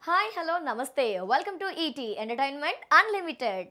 hi hello నమస్తే welcome to ET entertainment unlimited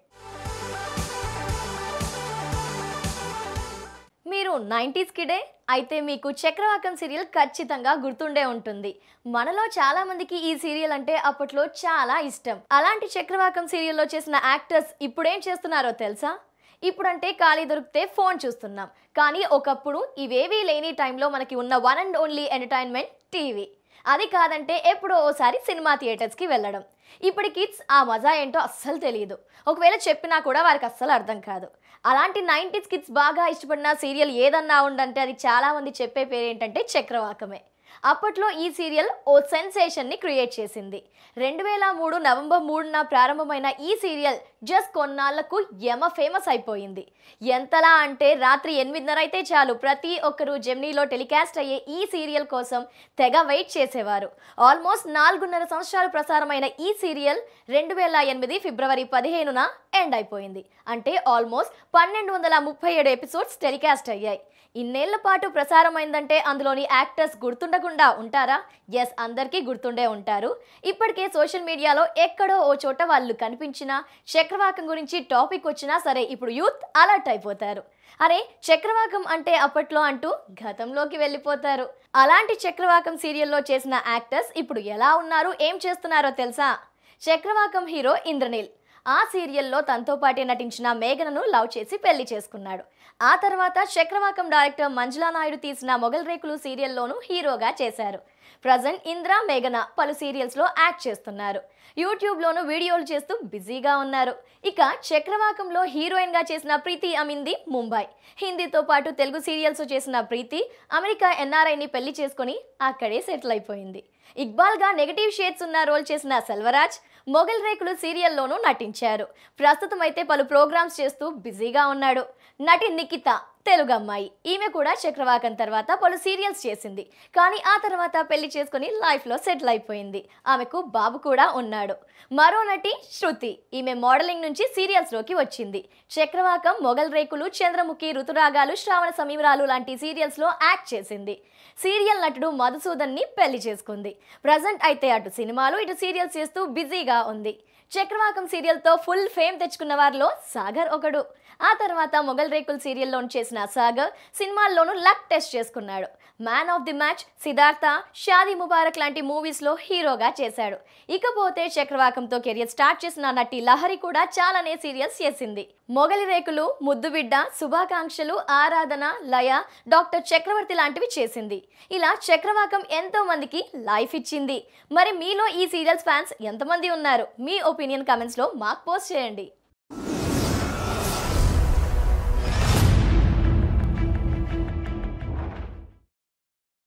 మీరు nineties కిడే అయితే మీకు చక్రవాకం సీరియల్ ఖచ్చితంగా గుర్తుండే ఉంటుంది మనలో చాలా మందికి ఈ సీరియల్ అంటే అప్పట్లో చాలా ఇష్టం అలాంటి చక్రవాకం సీరియల్లో చేసిన యాక్టర్స్ ఇప్పుడేం చేస్తున్నారో తెలుసా ఇప్పుడంటే ఖాళీ దొరికితే ఫోన్ చూస్తున్నాం కానీ ఒకప్పుడు ఇవేవీ లేని టైంలో మనకి ఉన్న one and only entertainment TV అది కాదంటే ఎప్పుడో ఓసారి సినిమా థియేటర్స్కి వెళ్ళడం ఇప్పటి కిడ్స్ ఆ మజా ఏంటో అస్సలు తెలియదు ఒకవేళ చెప్పినా కూడా వారికి అస్సలు అర్థం కాదు అలాంటి నైంటీస్ కిడ్స్ బాగా ఇష్టపడిన సీరియల్ ఏదన్నా ఉందంటే అది చాలా మంది చెప్పే పేరు ఏంటంటే చక్రవాకమే అప్పట్లో ఈ సీరియల్ ఓ సెన్సేషన్ని క్రియేట్ చేసింది రెండు వేల మూడు నవంబర్ మూడున ప్రారంభమైన ఈ సీరియల్ జస్ట్ కొన్నాళ్లకు యమ ఫేమస్ అయిపోయింది ఎంతలా అంటే రాత్రి ఎనిమిదిన్నర అయితే చాలు ప్రతి ఒక్కరూ జెమ్నీలో టెలికాస్ట్ అయ్యే ఈ సీరియల్ కోసం తెగ వెయిట్ చేసేవారు ఆల్మోస్ట్ నాలుగున్నర సంవత్సరాలు ప్రసారమైన ఈ సీరియల్ రెండు వేల ఎనిమిది ఫిబ్రవరి పదిహేనున ఎండ్ అయిపోయింది అంటే ఆల్మోస్ట్ పన్నెండు వందల ముప్పై ఏడు ఎపిసోడ్స్ టెలికాస్ట్ అయ్యాయి ఇన్నేళ్ల పాటు ప్రసారమైందంటే అందులోని యాక్టర్స్ గుర్తుండకుండా ఉంటారా ఎస్ అందరికీ గుర్తుండే ఉంటారు ఇప్పటికే సోషల్ మీడియాలో ఎక్కడో ఓ చోట వాళ్ళు కనిపించినా చక్రవాకం గురించి టాపిక్ వచ్చినా సరే ఇప్పుడు యూత్ అలర్ట్ అయిపోతారు అరే చక్రవాకం అంటే అప్పట్లో అంటూ గతంలోకి వెళ్ళిపోతారు అలాంటి చక్రవాకం సీరియల్లో చేసిన యాక్టర్స్ ఇప్పుడు ఎలా ఉన్నారు ఏం చేస్తున్నారో తెలుసా చక్రవాకం హీరో ఇంద్రనీల్ ఆ సీరియల్లో తనతో పాటే నటించిన మేఘనను లవ్ చేసి పెళ్లి చేసుకున్నాడు ఆ తర్వాత చక్రవాకం డైరెక్టర్ మంజులా నాయుడు తీసిన మొగల్ రేకులు సీరియల్లోనూ హీరోగా చేశారు ప్రజెంట్ ఇంద్ర మేఘన పలు సీరియల్స్లో యాక్ట్ చేస్తున్నారు యూట్యూబ్లోనూ వీడియోలు చేస్తూ బిజీగా ఉన్నారు ఇక చక్రవాకంలో హీరోయిన్గా చేసిన ప్రీతి అమింది ముంబై హిందీతో పాటు తెలుగు సీరియల్స్ చేసిన ప్రీతి అమెరికా ఎన్ఆర్ఐని పెళ్లి చేసుకొని అక్కడే సెటిల్ అయిపోయింది ఇక్బాల్గా నెగటివ్ షేడ్స్ ఉన్న రోల్ చేసిన సెల్వరాజ్ మొగల్ రేకులు సీరియల్లోనూ నటించారు ప్రస్తుతం అయితే పలు ప్రోగ్రామ్స్ చేస్తూ బిజీగా ఉన్నాడు నటి నిఖిత తెలుగు అమ్మాయి ఈమె కూడా చక్రవాకం తర్వాత పలు సీరియల్స్ చేసింది కానీ ఆ తర్వాత పెళ్లి చేసుకుని లైఫ్లో సెటిల్ అయిపోయింది ఆమెకు బాబు కూడా ఉన్నాడు మరో నటి శృతి ఈమె మోడలింగ్ నుంచి సీరియల్స్లోకి వచ్చింది చక్రవాకం మొగల్ రేకులు చంద్రముఖి ఋతురాగాలు శ్రావణ సమీరాలు లాంటి సీరియల్స్లో యాక్ట్ చేసింది సీరియల్ నటుడు మధుసూదన్ని పెళ్లి చేసుకుంది ప్రజెంట్ అయితే అటు సినిమాలు ఇటు సీరియల్స్ చేస్తూ బిజీగా ఉంది చక్రవాకం సీరియల్తో ఫుల్ ఫేమ్ తెచ్చుకున్న వారిలో సాగర్ ఒకడు ఆ తర్వాత మొగల్ రేకుల్ సీరియల్లో చేసిన సాగర్ సినిమాల్లోనూ లక్ టెస్ట్ చేసుకున్నాడు man of the match Siddhartha Shaadi Mubarak లాంటి మూవీస్లో హీరోగా చేశాడు ఇకపోతే చక్రవాకంతో కెరియర్ స్టార్ట్ చేసిన నటి లహరి కూడా చాలానే సీరియల్స్ చేసింది మొగలి రేకులు ముద్దుబిడ్డ శుభాకాంక్షలు ఆరాధన లయ డాక్టర్ చక్రవర్తి లాంటివి చేసింది ఇలా చక్రవాకం ఎంతో మందికి లైఫ్ ఇచ్చింది మరి మీలో ఈ సీరియల్స్ ఫ్యాన్స్ ఎంతమంది ఉన్నారు మీ ఒపీనియన్ కమెంట్స్లో మాకు పోస్ట్ చేయండి